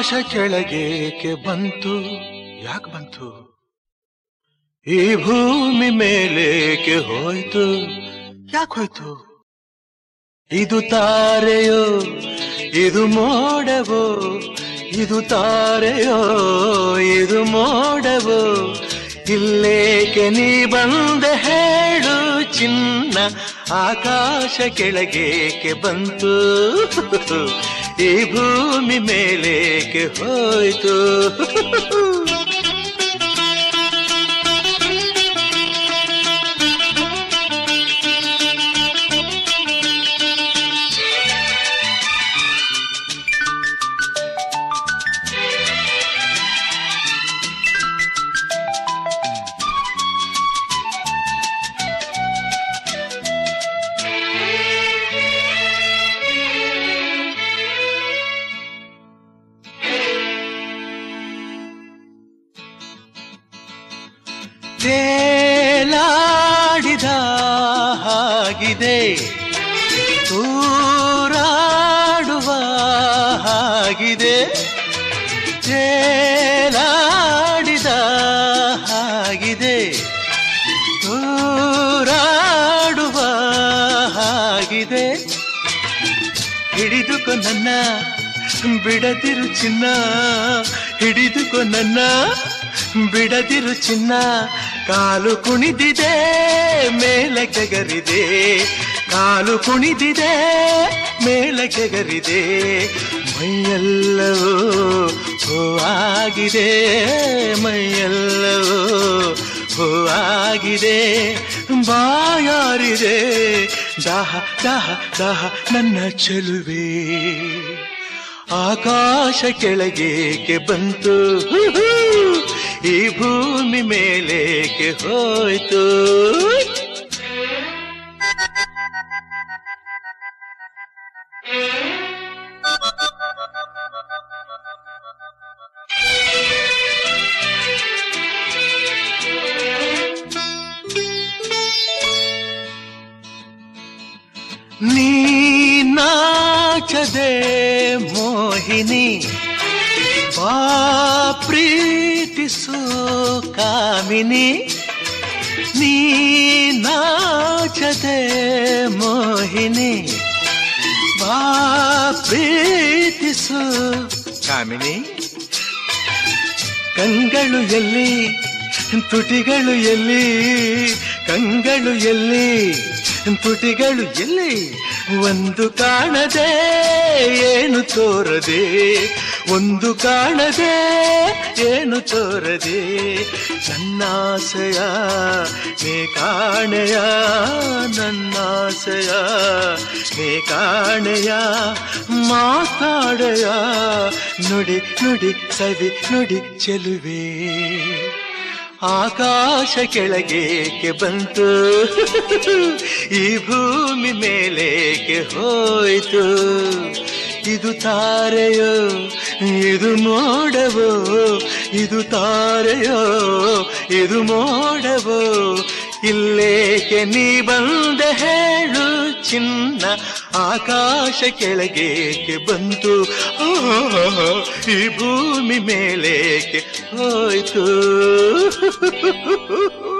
ಕೆಳಗೇಕೆ ಬಂತು ಯಾಕೆ ಬಂತು ಈ ಭೂಮಿ ಮೇಲೇಕೆ ಹೋಯ್ತು ಯಾಕೆ ಹೋಯ್ತು ಇದು ತಾರೆಯೋ ಇದು ಮೋಡವೋ ಇದು ತಾರೆಯೋ ಇದು ಮೋಡವೋ ಇಲ್ಲೇಕೆ ನೀ ಬಂದ ಹೇಳು ಚಿನ್ನ ಆಕಾಶ ಕೆಳಗೇಕೆ ಬಂತು ಈ ಭೂಮಿ ಮೇಲೇಕೆ ಹೋಯ್ತು ತೇಲಾಡಿದ ಹಾಗಿದೆ ತೂರಾಡುವ ಹಾಗಿದೆ ತೇಲಾಡಿದ ಹಾಗಿದೆ ತೂರಾಡುವ ಹಾಗಿದೆ ಹಿಡಿದುಕೊ ನನ್ನ ಬಿಡದಿರು ಚಿನ್ನ ಹಿಡಿದುಕೊ ನನ್ನ ಬಿಡದಿರು ಚಿನ್ನ ಕಾಲು ಕುಣಿದಿದೆ ಮೇಲೆ ಕೆಗರಿದೆ ಕಾಲು ಕುಣಿದಿದೆ ಮೇಲೆ ಕೆಗರಿದೆ ಮೈಯೆಲ್ಲವೂ ಹೂವಾಗಿದೆ ಮೈಯೆಲ್ಲವೂ ಹೂವಾಗಿದೆ ಬಾಯಾರಿದೆ ದಾಹ ದಾಹ ದಾಹ ನನ್ನ ಚೆಲುವೆ ಆಕಾಶ ಕೆಳಗೇಕೆ ಬಂತು ಹುಹು, ಈ ಭೂಮಿ ಮೇಲೇಕೆ ಹೋಯ್ತು ನೀ ನಾಚದೆ ಮೋಹಿನಿ ಬಾ ಪ್ರೀತಿಸು ಕಾಮಿನಿ ನೀ ನಾಚದೆ ಮೋಹಿನಿ ಬಾ ಪ್ರೀತಿಸು ಕಾಮಿನಿ ಕಂಗಳು ಎಲ್ಲಿ ತುಟಿಗಳು ಎಲ್ಲಿ ಕಂಗಳು ಎಲ್ಲಿ ತುಟಿಗಳು ಎಲ್ಲಿ ಒಂದು ಕಾಣದೆ ಏನು ತೋರದೆ ಒಂದು ಕಾಣದೆ ಏನು ತೋರದೆ ನನ್ನಾಸೆಯ ನೀ ಕಾಣೆಯ ನನ್ನಾಸೆಯ ನೀ ಕಾಣೆಯ ಮಾತಾಡೆಯ ನುಡಿ ನುಡಿ ಸವಿ ನುಡಿ ಚೆಲುವೆ ಆಕಾಶ ಕೆಳಗೇಕೆ ಬಂತು ಈ ಭೂಮಿ ಮೇಲೇಕೆ ಹೋಯ್ತು ಇದು ತಾರೆಯೋ ಇದು ಮೋಡವೋ ಇದು ತಾರೆಯೋ ಇದು ಮೋಡವೋ ಇಲ್ಲೇಕೆ ನೀ ಬಂದ ಹೇಳು ಚಿನ್ನ ಆಕಾಶ ಕೆಳಗೇಕೆ ಬಂತು ಆ, ಈ ಭೂಮಿ ಮೇಲೇಕೆ ಹೋಯ್ತು